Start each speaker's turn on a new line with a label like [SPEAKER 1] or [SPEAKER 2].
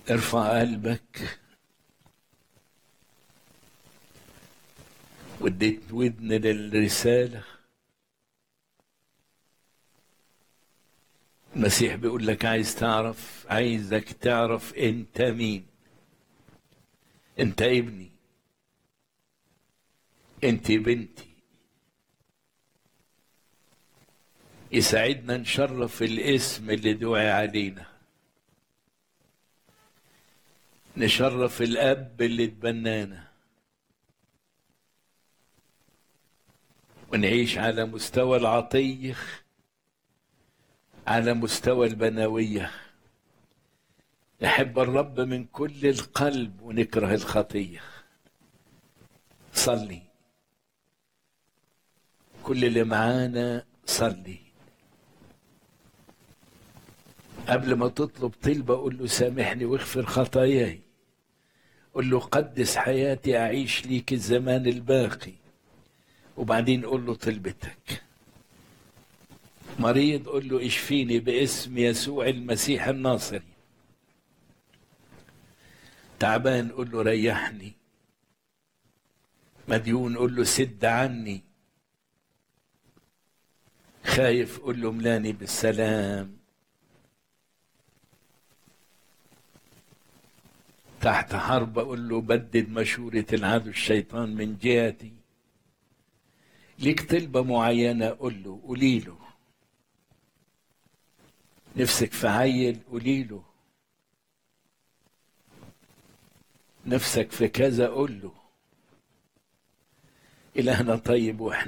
[SPEAKER 1] ارفع قلبك واديت ودن للرسالة المسيح بيقول لك عايز تعرف عايزك تعرف انت مين انت ابني انت بنتي يساعدنا نشرف الاسم اللي دعي علينا نشرف الاب اللي اتبنانا ونعيش على مستوى العطيه على مستوى البنويه نحب الرب من كل القلب ونكره الخطيه صلي كل اللي معانا صلي قبل ما تطلب طلبة قول له سامحني واغفر خطاياي قول له قدس حياتي أعيش ليك الزمان الباقي وبعدين قول له طلبتك مريض قول له اشفيني باسم يسوع المسيح الناصري تعبان قول له ريحني مديون قول له سد عني خايف قول له ملاني بالسلام تحت حرب اقول له بدد مشورة العدو الشيطان من جهتي ليك طلبة معينة قول له قولي له نفسك في عيل قولي له نفسك في كذا قول له إلهنا طيب واحنا